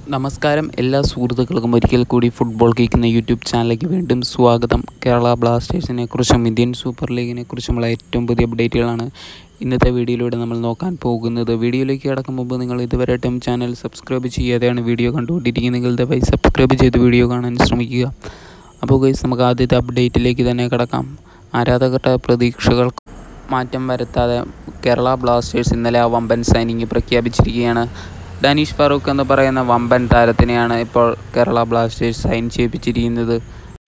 നമസ്കാരം എല്ലാ സുഹൃത്തുക്കൾക്കും ഒരിക്കൽ കൂടി ഫുട്ബോൾ കേൾക്കുന്ന യൂട്യൂബ് ചാനലിലേക്ക് വീണ്ടും സ്വാഗതം കേരള ബ്ലാസ്റ്റേഴ്സിനെ കുറിച്ചും ഇന്ത്യൻ സൂപ്പർ ലീഗിനെ കുറിച്ചുമുള്ള ഏറ്റവും പുതിയ അപ്ഡേറ്റുകളാണ് ഇന്നത്തെ വീഡിയോയിലൂടെ നമ്മൾ നോക്കാൻ പോകുന്നത് വീഡിയോയിലേക്ക് കടക്കും മുമ്പ് നിങ്ങൾ ഇതുവരെയായിട്ടും ചാനൽ സബ്സ്ക്രൈബ് ചെയ്യാതെയാണ് വീഡിയോ കണ്ടുകൊണ്ടിരിക്കുന്നതെങ്കിൽ ദയവായി സബ്സ്ക്രൈബ് ചെയ്ത് വീഡിയോ കാണാൻ ശ്രമിക്കുക അപ്പോൾ ഗൈസ് നമുക്ക് ആദ്യത്തെ അപ്ഡേറ്റിലേക്ക് തന്നെ കിടക്കാം ആരാധകരുടെ പ്രതീക്ഷകൾക്ക് മാറ്റം വരുത്താതെ കേരള ബ്ലാസ്റ്റേഴ്സ് ഇന്നലെ ആ വമ്പൻ സൈനിങ് പ്രഖ്യാപിച്ചിരിക്കുകയാണ് ഡാനിഷ് ഫാറൂഖ് എന്ന് പറയുന്ന വമ്പൻ താരത്തിനെയാണ് ഇപ്പോൾ കേരള ബ്ലാസ്റ്റേഴ്സ് സൈൻ ചെയ്യിപ്പിച്ചിരിക്കുന്നത്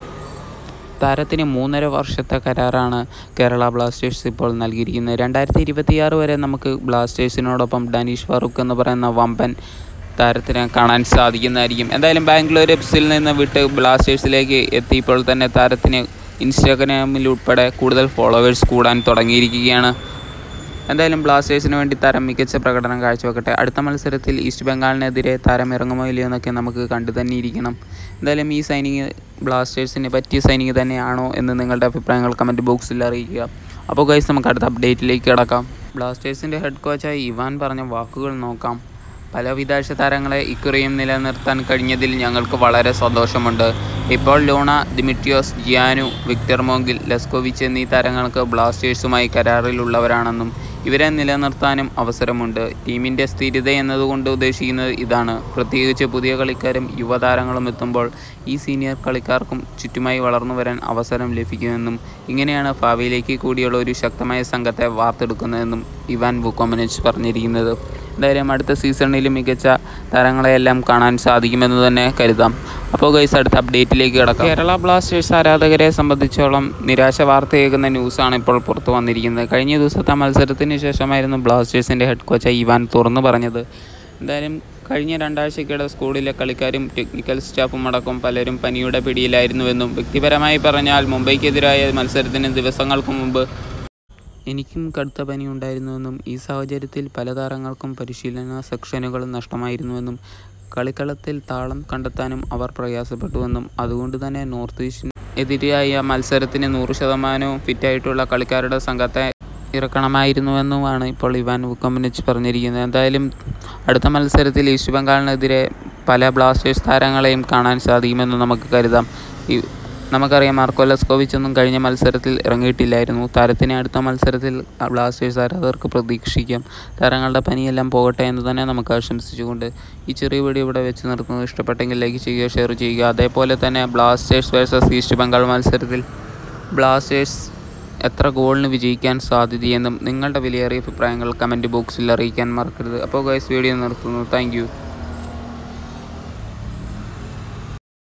താരത്തിന് മൂന്നര വർഷത്തെ കരാറാണ് കേരള ബ്ലാസ്റ്റേഴ്സ് ഇപ്പോൾ നൽകിയിരിക്കുന്നത് രണ്ടായിരത്തി ഇരുപത്തിയാറ് വരെ നമുക്ക് ബ്ലാസ്റ്റേഴ്സിനോടൊപ്പം ഡാനിഷ് ഫാറൂഖ് എന്ന് പറയുന്ന വമ്പൻ താരത്തിനെ കാണാൻ സാധിക്കുന്നതായിരിക്കും എന്തായാലും ബാംഗ്ലൂർ എഫ്സിൽ നിന്ന് വിട്ട് ബ്ലാസ്റ്റേഴ്സിലേക്ക് എത്തിയപ്പോൾ തന്നെ താരത്തിന് ഇൻസ്റ്റാഗ്രാമിൽ ഉൾപ്പെടെ കൂടുതൽ ഫോളോവേഴ്സ് കൂടാൻ തുടങ്ങിയിരിക്കുകയാണ് എന്തായാലും ബ്ലാസ്റ്റേഴ്സിന് വേണ്ടി താരം മികച്ച പ്രകടനം കാഴ്ചവെക്കട്ടെ അടുത്ത മത്സരത്തിൽ ഈസ്റ്റ് ബംഗാളിനെതിരെ താരം ഇറങ്ങുമോ ഇല്ലയോ എന്നൊക്കെ നമുക്ക് കണ്ടു തന്നെ ഇരിക്കണം എന്തായാലും ഈ സൈനിങ് ബ്ലാസ്റ്റേഴ്സിന് പറ്റിയ സൈനിങ് തന്നെയാണോ എന്ന് നിങ്ങളുടെ അഭിപ്രായങ്ങൾ കമൻറ്റ് ബോക്സിൽ അറിയിക്കുക അപ്പോൾ ഗൈസ് നമുക്ക് അടുത്ത അപ്ഡേറ്റിലേക്ക് കിടക്കാം ബ്ലാസ്റ്റേഴ്സിൻ്റെ ഹെഡ് കോച്ചായി ഇവാൻ പറഞ്ഞ വാക്കുകൾ നോക്കാം പല വിദേശ താരങ്ങളെ ഇക്കുറിയും നിലനിർത്താൻ കഴിഞ്ഞതിൽ ഞങ്ങൾക്ക് വളരെ സന്തോഷമുണ്ട് ഇപ്പോൾ Luna Dimitrios Giannou Victor Mongil Leskovic എന്നീ താരങ്ങൾക്ക് ബ്ലാസ്റ്റേഴ്സുമായി കരാറിലുള്ളവരാണെന്നും ഇവരെ നിലനിർത്താനും അവസരമുണ്ട് ടീമിൻ്റെ സ്ഥിരത എന്നതുകൊണ്ട് ഉദ്ദേശിക്കുന്നത് ഇതാണ് പ്രത്യേകിച്ച് പുതിയ കളിക്കാരും യുവതാരങ്ങളും എത്തുമ്പോൾ ഈ സീനിയർ കളിക്കാർക്കും ചുറ്റുമായി വളർന്നു വരാൻ അവസരം ലഭിക്കുമെന്നും ഇങ്ങനെയാണ് ഭാവിയിലേക്ക് കൂടിയുള്ള ഒരു ശക്തമായ സംഘത്തെ വാർത്തെടുക്കുന്നതെന്നും ഇവാൻ ബുക്കോമനിച്ച് പറഞ്ഞിരിക്കുന്നത് എന്തായാലും അടുത്ത സീസണിൽ മികച്ച താരങ്ങളെയെല്ലാം കാണാൻ സാധിക്കുമെന്ന് തന്നെ കരുതാം അപ്പോൾ ഗൈസ് അടുത്ത അപ്ഡേറ്റിലേക്ക് കിടക്കാം കേരള ബ്ലാസ്റ്റേഴ്സ് ആരാധകരെ സംബന്ധിച്ചോളം നിരാശ വാർത്തയേക്കുന്ന ന്യൂസാണ് ഇപ്പോൾ പുറത്തു വന്നിരിക്കുന്നത് കഴിഞ്ഞ ദിവസത്തെ മത്സരത്തിന് ശേഷമായിരുന്നു ബ്ലാസ്റ്റേഴ്സിൻ്റെ ഹെഡ് കോച്ച് ഇവാൻ തുറന്നു പറഞ്ഞത് എന്തായാലും കഴിഞ്ഞ രണ്ടാഴ്ചക്കിടെ സ്കൂളിലെ കളിക്കാരും ടെക്നിക്കൽ സ്റ്റാഫും അടക്കം പലരും പനിയുടെ പിടിയിലായിരുന്നുവെന്നും വ്യക്തിപരമായി പറഞ്ഞാൽ മുംബൈക്കെതിരായ മത്സരത്തിന് ദിവസങ്ങൾക്ക് മുമ്പ് എനിക്കും കടുത്ത പനി ഉണ്ടായിരുന്നുവെന്നും ഈ സാഹചര്യത്തിൽ പല താരങ്ങൾക്കും പരിശീലന സെക്ഷനുകൾ നഷ്ടമായിരുന്നുവെന്നും കളിക്കളത്തിൽ താളം കണ്ടെത്താനും അവർ പ്രയാസപ്പെട്ടുവെന്നും അതുകൊണ്ട് തന്നെ നോർത്ത് ഈസ്റ്റിന് എതിരായ മത്സരത്തിന് നൂറ് ശതമാനവും ഫിറ്റായിട്ടുള്ള കളിക്കാരുടെ സംഘത്തെ ഇറക്കണമായിരുന്നുവെന്നുമാണ് ഇപ്പോൾ ഇവാൻ വുക്കമിനിച്ച് പറഞ്ഞിരിക്കുന്നത് എന്തായാലും അടുത്ത മത്സരത്തിൽ ഈസ്റ്റ് ബംഗാളിനെതിരെ പല ബ്ലാസ്റ്റേഴ്സ് താരങ്ങളെയും കാണാൻ സാധിക്കുമെന്ന് നമുക്ക് കരുതാം ഈ നമുക്കറിയാം മാർക്കോ ലെസ്കോവിച്ച് ഒന്നും കഴിഞ്ഞ മത്സരത്തിൽ ഇറങ്ങിയിട്ടില്ലായിരുന്നു താരത്തിനെ അടുത്ത മത്സരത്തിൽ ബ്ലാസ്റ്റേഴ്സ് ആരാധകർക്ക് പ്രതീക്ഷിക്കാം താരങ്ങളുടെ പനിയെല്ലാം പോകട്ടെ എന്ന് തന്നെ നമുക്ക് ആശംസിച്ചുകൊണ്ട് ഈ ചെറിയ വീഡിയോ ഇവിടെ വെച്ച് നിർത്തുന്നത് ഇഷ്ടപ്പെട്ടെങ്കിൽ ലൈക്ക് ചെയ്യുക ഷെയർ ചെയ്യുക അതേപോലെ തന്നെ ബ്ലാസ്റ്റേഴ്സ് വേഴ്സസ് ഈസ്റ്റ് ബംഗാൾ മത്സരത്തിൽ ബ്ലാസ്റ്റേഴ്സ് എത്ര ഗോളിന് വിജയിക്കാൻ സാധ്യതയെന്നും നിങ്ങളുടെ വിലയേറിയ അഭിപ്രായങ്ങൾ കമൻറ്റ് ബോക്സിൽ അറിയിക്കാൻ മറക്കരുത് അപ്പോൾ ഗൈസ് വീഡിയോ നിർത്തുന്നു താങ്ക്